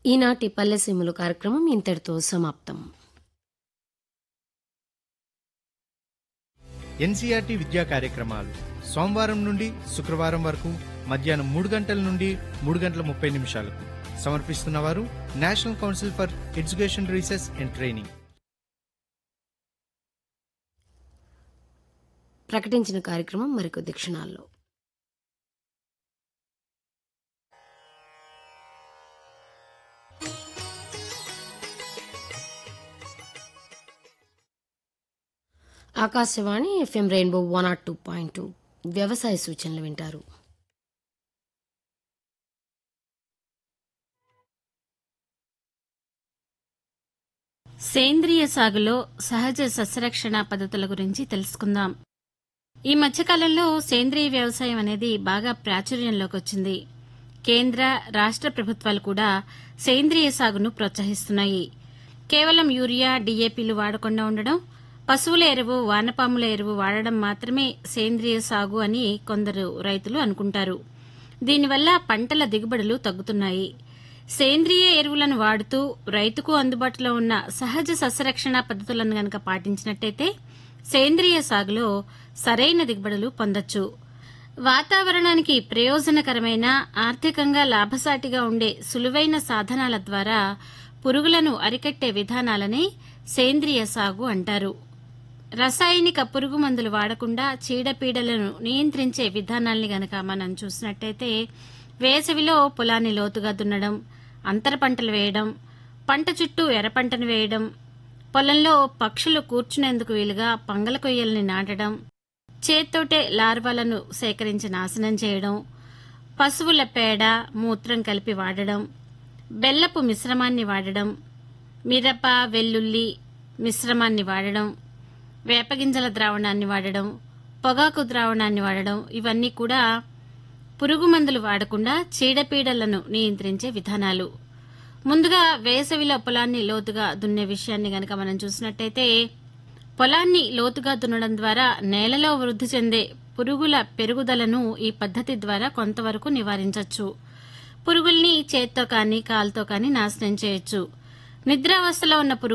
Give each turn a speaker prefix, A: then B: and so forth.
A: ఈనాటి పల్లెసీములు కార్యక్రమం ఇంతటితో సమాప్తం
B: ఎన్సీఆర్టీ విద్యా కార్యక్రమాలు సోమవారం నుండి శుక్రవారం వరకు మధ్యాహ్నం మూడు గంటల నుండి మూడు గంటల ముప్పై నిమిషాలకు సమర్పిస్తున్నవారు national council for education research and training
A: ప్రకటించిన కార్యక్రమం మరికొద్ది క్షణాల్లో Akashvani FM rainbow one nought two point two వ్యవసాయ సూచనలు వింటారు
C: సేంద్రియ సాగులో సహజ సస్యరక్షణ పద్ధతుల గురించి తెలుసుకుందాం ఈ మధ్యకాలంలో సేంద్రియ వ్యవసాయం అనేది బాగా ప్రాచుర్యంలోకి వచ్చింది కేంద్ర రాష్ట్ర ప్రభుత్వాలు కూడా సేంద్రియ సాగును ప్రోత్సహిస్తున్నాయి కేవలం యూరియా డీఏపీలు వాడకుండా ఉండడం పశువుల ఎరువు వానపాముల ఎరువు వాడడం మాత్రమే సేంద్రియ సాగు అని కొందరు రైతులు అనుకుంటారు దీనివల్ల పంటల దిగుబడులు తగ్గుతున్నాయి సేంద్రియ ఎరువులను వాడుతూ రైతుకు అందుబాటులో ఉన్న సహజ సస్యరక్షణ పద్ధతులను గనక పాటించినట్టయితే సేంద్రియ సాగులో సరైన దిగుబడులు పొందొచ్చు వాతావరణానికి ప్రయోజనకరమైన ఆర్థికంగా లాభసాటిగా ఉండే సులువైన సాధనాల ద్వారా పురుగులను అరికట్టే విధానాలనే సేంద్రియ సాగు అంటారు రసాయనిక పురుగు మందులు వాడకుండా చీడపీడలను నియంత్రించే విధానాల్ని గనక మనం చూసినట్టయితే వేసవిలో పొలాన్ని లోతుగా దున్నడం అంతర పంటలు వేయడం పంట చుట్టూ ఎర్ర పంటను వేయడం పొలంలో పక్షులు కూర్చునేందుకు వీలుగా పంగల కొయ్యల్ని నాటడం చేత్తోటే లార్వాలను సేకరించి నాశనం చేయడం పశువుల పేడ మూత్రం కలిపి వాడడం బెల్లపు మిశ్రమాన్ని వాడడం మిరప వెల్లుల్లి మిశ్రమాన్ని వాడడం వేపగింజల ద్రావణాన్ని వాడడం పొగాకు ద్రావణాన్ని వాడడం ఇవన్నీ కూడా పురుగు మందులు వాడకుండా చీడపీడలను నియంత్రించే విధానాలు ముందుగా వేసవిలో పొలాన్ని లోతుగా దున్నే విషయాన్ని గనక మనం చూసినట్టయితే పొలాన్ని లోతుగా దున్నడం ద్వారా నేలలో వృద్ధి చెందే పురుగుల పెరుగుదలను ఈ పద్ధతి ద్వారా కొంతవరకు నివారించవచ్చు పురుగుల్ని చేత్తో కానీ కాలుతో కానీ నాశనం చేయొచ్చు నిద్రావస్థలో ఉన్న పురుగు